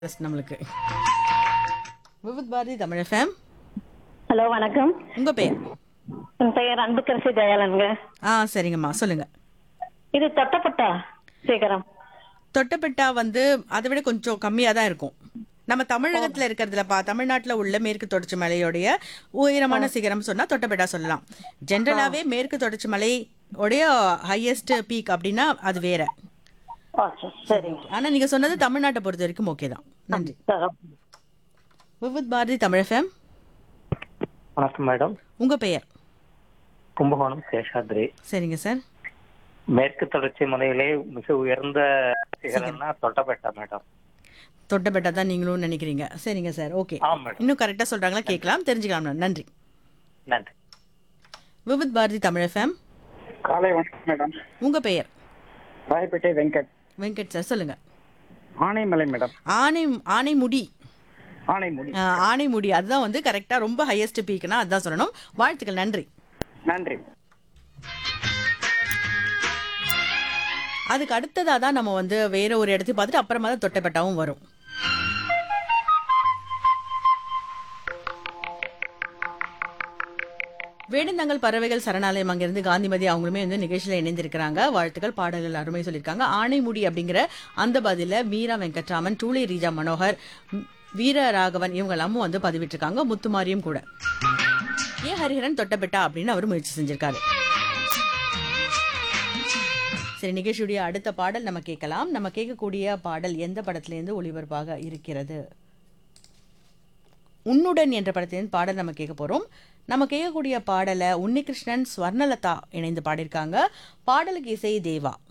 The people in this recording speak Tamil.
Just நம்மளுக்கு விவித் பாரதி தமிழ் எஃப்எம் ஹலோ வணக்கம் உங்க பேர் என் பெயர் அன்புக்கரசி தயாளனுங்க ஆ சரிங்கம்மா சொல்லுங்க இது தொட்டப்பட்டா சேகரம் தொட்டபெட்டா வந்து அதை விட கொஞ்சம் கம்மியாக தான் இருக்கும் நம்ம தமிழகத்துல இருக்கிறதுலப்பா தமிழ்நாட்டுல உள்ள மேற்கு தொடர்ச்சி மலையோடைய உயரமான சிகரம் சொன்னா தொட்டபெட்டா சொல்லலாம் ஜென்ரலாவே மேற்கு தொடர்ச்சி மலை உடைய ஹையஸ்ட் பீக் அப்படின்னா அது வேற ஓ சரி, சரிங்க ஆனா நீங்க சொன்னது தமிழ்நாட்டை பொறுத்த வரைக்கும் ஓகே தான் நன்றி சரி. விவித் பாரதி தமிழ் எஃப்எம் வணக்கம் மேடம் உங்க பெயர் கும்பகோணம் சேஷாத்ரி சரிங்க சார் மேற்கு தொடர்ச்சி மலையிலே மிக உயர்ந்த சிகரம்னா தொட்டபெட்டா மேடம் தொட்டபெட்டா தான் நீங்களும் நினைக்கிறீங்க சரிங்க சார் ஓகே ஆமா மேடம் இன்னும் கரெக்டா சொல்றாங்களா கேட்கலாம் தெரிஞ்சுக்கலாம் நன்றி நன்றி விவித் பாரதி தமிழ் எஃப்எம் காலை வணக்கம் மேடம் உங்க பெயர் ராயப்பேட்டை வெங்கட் வெங்கட் சார் சொல்லுங்க ஆனைமலை மேடம் ஆனை ஆனைமுடி ஆனைமுடி ஆஹ், ஆனைமுடி அதுதான் வந்து கரெக்டா ரொம்ப ஹையஸ்ட் பீக்னா அதுதான் சொல்லணும் வாழ்த்துக்கள் நன்றி நன்றி அதுக்கு அடுத்ததா தான் நம்ம வந்து வேற ஒரு இடத்தையும் பார்த்துட்டு அப்புறமா தான் தொட்டப்பட்டாவும் வரும் வேடந்தங்கள் பறவைகள் சரணாலயம் அங்கிருந்து காந்திமதி அவங்களுமே வந்து நிகழ்ச்சியில இணைந்திருக்கிறாங்க வாழ்த்துக்கள் பாடல்கள் அருமை சொல்லியிருக்காங்க ஆனைமுடி அப்படிங்கிற அந்த பதில மீரா வெங்கட்ராமன் டூலே ரீஜா மனோகர் ம், வீர ராகவன் இவங்க எல்லாமும் வந்து பதிவிட்டிருக்காங்க முத்துமாரியும் கூட ஏ ஹரிஹரன் தொட்டபெட்டா அப்படின்னு அவர் முயற்சி செஞ்சிருக்காரு சரி நிகழ்ச்சியுடைய அடுத்த பாடல் நம்ம கேட்கலாம் நம்ம கேட்கக்கூடிய பாடல் எந்த படத்திலேருந்து ஒளிபரப்பாக இருக்கிறது உன்னுடன் என்ற படத்திலிருந்து பாடல் நம்ம கேட்க போறோம் நம்ம கேட்கக்கூடிய பாடலை உன்னிகிருஷ்ணன் ஸ்வர்ணலதா இணைந்து பாடியிருக்காங்க பாடலுக்கு இசை தேவா